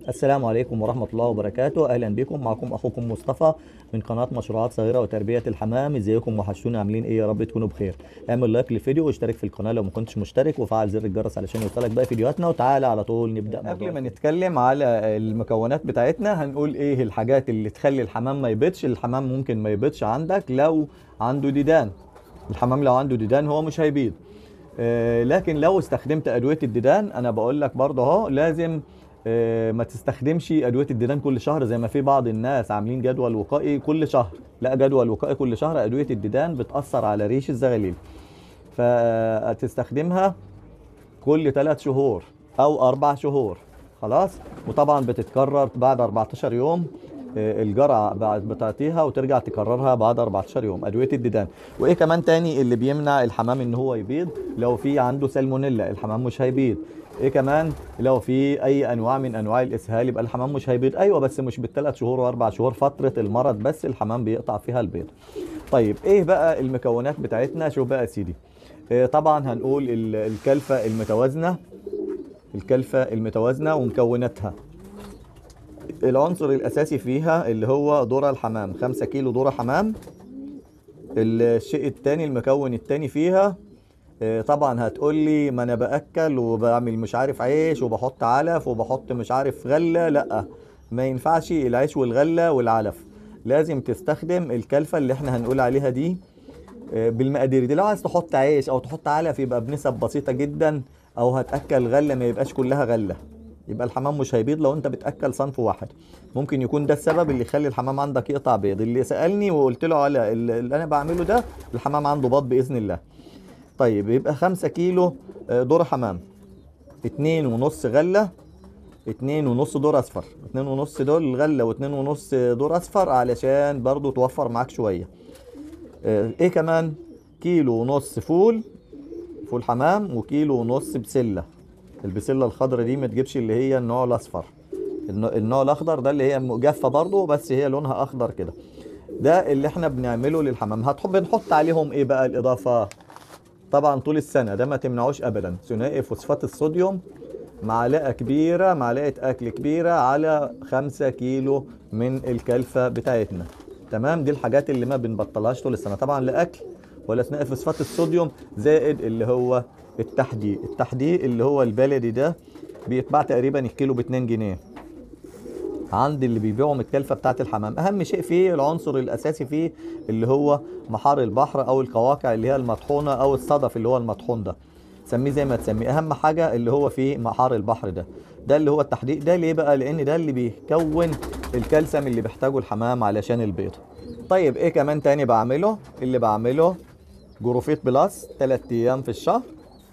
السلام عليكم ورحمة الله وبركاته أهلا بكم معكم أخوكم مصطفى من قناة مشروعات صغيرة وتربية الحمام ازيكم وحشتونا عاملين ايه يا رب تكونوا بخير اعمل لايك للفيديو واشترك في القناة لو ما كنتش مشترك وفعل زر الجرس علشان يوصلك باقي فيديوهاتنا وتعالى على طول نبدأ قبل ما نتكلم على المكونات بتاعتنا هنقول ايه الحاجات اللي تخلي الحمام ما يبيضش الحمام ممكن ما يبيضش عندك لو عنده ديدان الحمام لو عنده ديدان هو مش هيبيض آه، لكن لو استخدمت ادويه الديدان انا بقول لك برضه اهو لازم آه، ما تستخدمش ادويه الديدان كل شهر زي ما في بعض الناس عاملين جدول وقائي كل شهر لا جدول وقائي كل شهر ادويه الديدان بتاثر على ريش الزغاليل فتستخدمها كل ثلاث شهور او اربع شهور خلاص وطبعا بتتكرر بعد 14 يوم آه، الجرعه بعد بتعطيها وترجع تكررها بعد 14 يوم ادويه الديدان وايه كمان تاني اللي بيمنع الحمام ان هو يبيض لو في عنده سالمونيلا الحمام مش هيبيض ايه كمان لو في اي انواع من انواع الاسهال يبقى الحمام مش هيبيض ايوه بس مش بالثلاث شهور واربع شهور فتره المرض بس الحمام بيقطع فيها البيض طيب ايه بقى المكونات بتاعتنا شوف بقى يا سيدي إيه طبعا هنقول ال- الكلفه المتوازنه الكلفه المتوازنه ومكوناتها العنصر الاساسي فيها اللي هو ذره الحمام 5 كيلو ذره حمام الشيء التاني المكون التاني فيها آه، طبعا هتقول لي ما انا باكل وبعمل مش عارف عيش وبحط علف وبحط مش عارف غله لا ما ينفعش العيش والغله والعلف لازم تستخدم الكلفه اللي احنا هنقول عليها دي آه، بالمقادير دي لو عايز تحط عيش او تحط علف يبقى بنسب بسيطه جدا او هتاكل غله ما يبقاش كلها غله يبقى الحمام مش هيبيض لو انت بتاكل صنف واحد ممكن يكون ده السبب اللي يخلي الحمام عندك يقطع بيض اللي سالني وقلت له على اللي اللي انا بعمله ده الحمام عنده بيض باذن الله طيب يبقى خمسة كيلو آه، ذرة حمام اتنين ونص غلة اتنين ونص دور اصفر اتنين ونص دول غلة واتنين ونص دور اصفر علشان برضو توفر معاك شوية آه، ايه كمان كيلو ونص فول فول حمام وكيلو ونص بسلة البسلة الخضرا دي ما تجيبش اللي هي النوع الاصفر النوع- النوع الاخضر ده اللي هي مجفة برضو بس هي لونها اخضر كده ده اللي احنا بنعمله للحمام هتحب نحط عليهم ايه بقى الاضافة طبعا طول السنه ده ما تمنعوش ابدا ثنائي فوسفات الصوديوم معلقه كبيره معلقه اكل كبيره على 5 كيلو من الكلفه بتاعتنا تمام دي الحاجات اللي ما بنبطلهاش طول السنه طبعا لا اكل ولا ثنائي فوسفات الصوديوم زائد اللي هو التحدي التحدي اللي هو البلدي ده بيتباع تقريبا الكيلو ب 2 جنيه عند اللي بيبيعوا من الكلفه بتاعت الحمام اهم شيء فيه العنصر الاساسي فيه اللي هو محار البحر او القواقع اللي هي المطحونه او الصدف اللي هو المطحون ده سميه زي ما تسميه اهم حاجه اللي هو فيه محار البحر ده ده اللي هو التحديق ده ليه بقى لان ده اللي بيكون الكالسيوم اللي بيحتاجه الحمام علشان البيض طيب ايه كمان تاني بعمله اللي بعمله جروفيت بلس 3 ايام في الشهر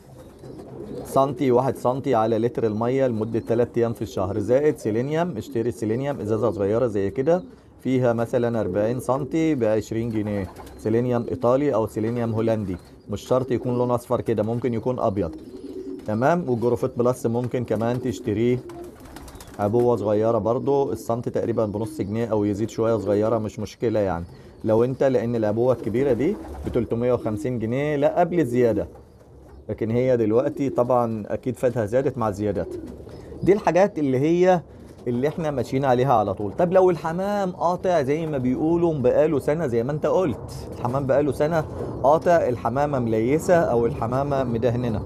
سنتي واحد سنتي على لتر المية لمدة 3 أيام في الشهر زائد سيلينيوم اشتري سيلينيوم إزازة صغيرة زي كده فيها مثلا 40 سنتي ب 20 جنيه سيلينيوم إيطالي أو سيلينيوم هولندي مش شرط يكون لون أصفر كده ممكن يكون أبيض تمام والجروفيت بلس ممكن كمان تشتريه عبوة صغيرة برضو السنتي تقريبا بنص جنيه أو يزيد شوية صغيرة مش مشكلة يعني لو انت لأن العبوة الكبيرة دي ب 350 جنيه لا قبل الزيادة لكن هي دلوقتي طبعا اكيد فاتها زادت مع الزيادات دي الحاجات اللي هي اللي احنا ماشيين عليها على طول طب لو الحمام قاطع زي ما بيقولوا بقاله سنه زي ما انت قلت الحمام بقاله سنه قاطع الحمامه مليسه او الحمامه مدهننه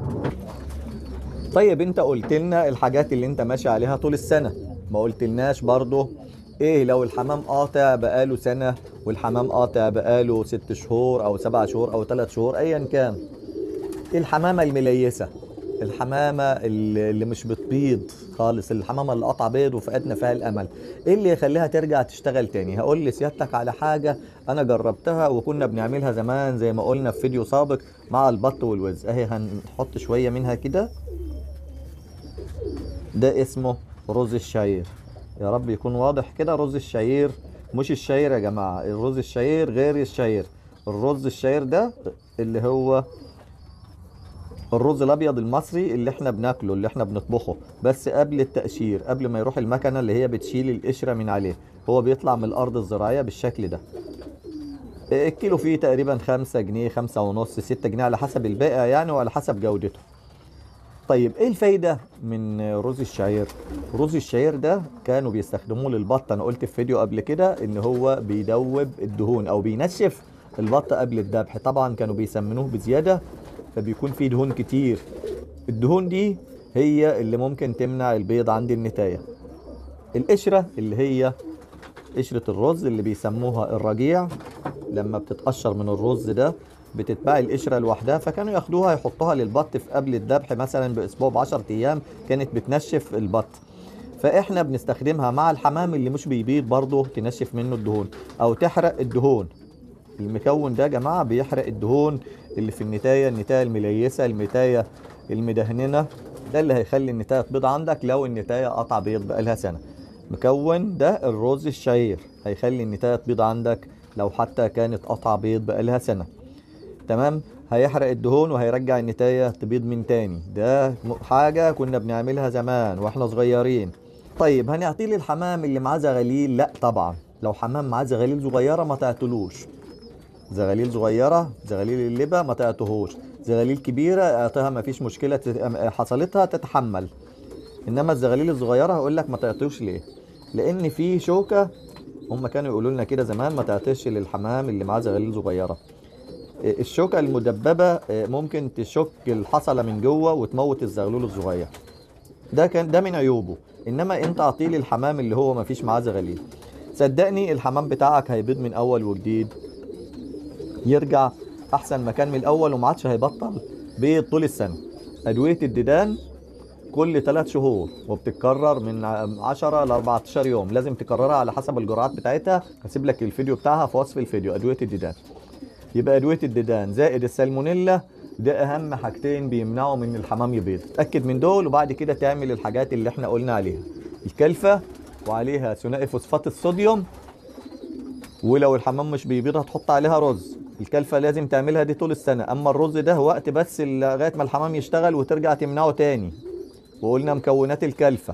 طيب انت قلت لنا الحاجات اللي انت ماشي عليها طول السنه ما قلتلناش برضو ايه لو الحمام قاطع بقاله سنه والحمام قاطع بقاله ست شهور او سبع شهور او ثلاث شهور ايا كان الحمامة المليسة الحمامة اللي اللي مش بتبيض خالص الحمامة اللي قطع بيض وفقدنا فيها الأمل إيه اللي يخليها ترجع تشتغل تاني هقول لسيادتك على حاجة أنا جربتها وكنا بنعملها زمان زي ما قلنا في فيديو سابق مع البط والوز أهي هنحط شوية منها كده ده اسمه رز الشعير يا رب يكون واضح كده رز الشعير مش الشعير يا جماعة الرز الشعير غير الشعير الرز الشعير ده اللي هو الرز الابيض المصري اللي احنا بناكله اللي احنا بنطبخه بس قبل التقشير قبل ما يروح المكنه اللي هي بتشيل القشره من عليه هو بيطلع من الارض الزراعيه بالشكل ده الكيلو فيه تقريبا خمسة جنيه خمسة ونص ستة جنيه على حسب البائع يعني وعلى حسب جودته طيب ايه الفايده من رز الشعير رز الشعير ده كانوا بيستخدموه للبط انا قلت في فيديو قبل كده ان هو بيدوب الدهون او بينشف البط قبل الذبح طبعا كانوا بيسمنوه بزياده فبيكون فيه دهون كتير الدهون دي هي اللي ممكن تمنع البيض عند النتايه القشره اللي هي قشره الرز اللي بيسموها الرجيع لما بتتقشر من الرز ده بتتباع القشره لوحدها فكانوا ياخدوها يحطوها للبط في قبل الذبح مثلا باسبوع ب 10 ايام كانت بتنشف البط فاحنا بنستخدمها مع الحمام اللي مش بيبيض برضه تنشف منه الدهون او تحرق الدهون المكون ده يا جماعه بيحرق الدهون اللي في النتايه النتايه المليسه النتايه المدهننه ده اللي هيخلي النتايه تبيض عندك لو النتايه قطع بيض بقالها سنه مكون ده الرز الشعير هيخلي النتايه تبيض عندك لو حتى كانت قطع بيض بقالها سنه تمام هيحرق الدهون وهيرجع النتايه تبيض من تاني ده حاجه كنا بنعملها زمان واحنا صغيرين طيب هنعطيه للحمام اللي معاه زغاليل لا طبعا لو حمام معاه زغاليل صغيره ما تعطلوش زغاليل صغيره زغاليل اللبه ما تعطوهوش زغاليل كبيره اعطيها ما فيش مشكله حصلتها تتحمل انما الزغاليل الصغيره هقول لك ما تعطيوش ليه لان في شوكه هم كانوا يقولوا لنا كده زمان ما تعطيش للحمام اللي معاه زغاليل صغيره الشوكه المدببه ممكن تشك الحصله من جوه وتموت الزغلول الصغير ده كان ده من عيوبه انما انت اعطيه للحمام اللي هو ما فيش معاه زغاليل صدقني الحمام بتاعك هيبيض من اول وجديد يرجع احسن مكان من الاول وما عادش هيبطل بيض طول السنه ادويه الديدان كل 3 شهور وبتتكرر من 10 ل 14 يوم لازم تكررها على حسب الجرعات بتاعتها هسيب لك الفيديو بتاعها في وصف الفيديو ادويه الديدان يبقى ادويه الديدان زائد السالمونيلا ده اهم حاجتين بيمنعوا من الحمام يبيض اتاكد من دول وبعد كده تعمل الحاجات اللي احنا قلنا عليها الكلفه وعليها ثنائي فوسفات الصوديوم ولو الحمام مش بيبيض هتحط عليها رز الكلفه لازم تعملها دي طول السنه اما الرز ده وقت بس لغايه ما الحمام يشتغل وترجع تمنعه تاني وقلنا مكونات الكلفه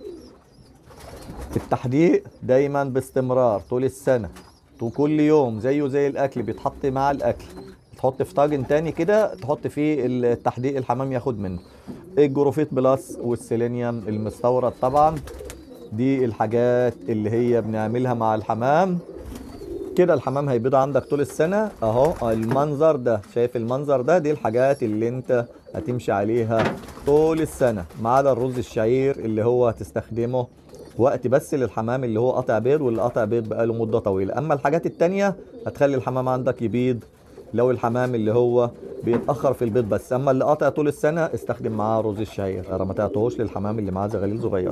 التحديق دايما باستمرار طول السنه وكل يوم زيه زي الاكل بيتحط مع الاكل تحط في طاجن تاني كده تحط فيه التحديق الحمام ياخد منه الجروفيت بلس والسيلينيوم المستورد طبعا دي الحاجات اللي هي بنعملها مع الحمام كده الحمام هيبيض عندك طول السنة اهو المنظر ده شايف المنظر ده دي الحاجات اللي انت هتمشي عليها طول السنة ما عدا الرز الشعير اللي هو هتستخدمه وقت بس للحمام اللي هو قطع بيض واللي قطع بيض بقاله مدة طويلة اما الحاجات التانية هتخلي الحمام عندك يبيض لو الحمام اللي هو بيتأخر في البيض بس اما اللي قاطع طول السنة استخدم معاه رز الشعير ما تعطوهوش للحمام اللي معاه زغاليل صغيرة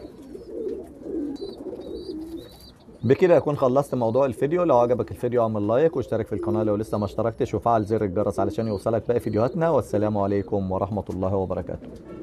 بكده اكون خلصت موضوع الفيديو لو عجبك الفيديو اعمل لايك واشترك في القناه لو لسه ما اشتركتش وفعل زر الجرس علشان يوصلك باقي فيديوهاتنا والسلام عليكم ورحمه الله وبركاته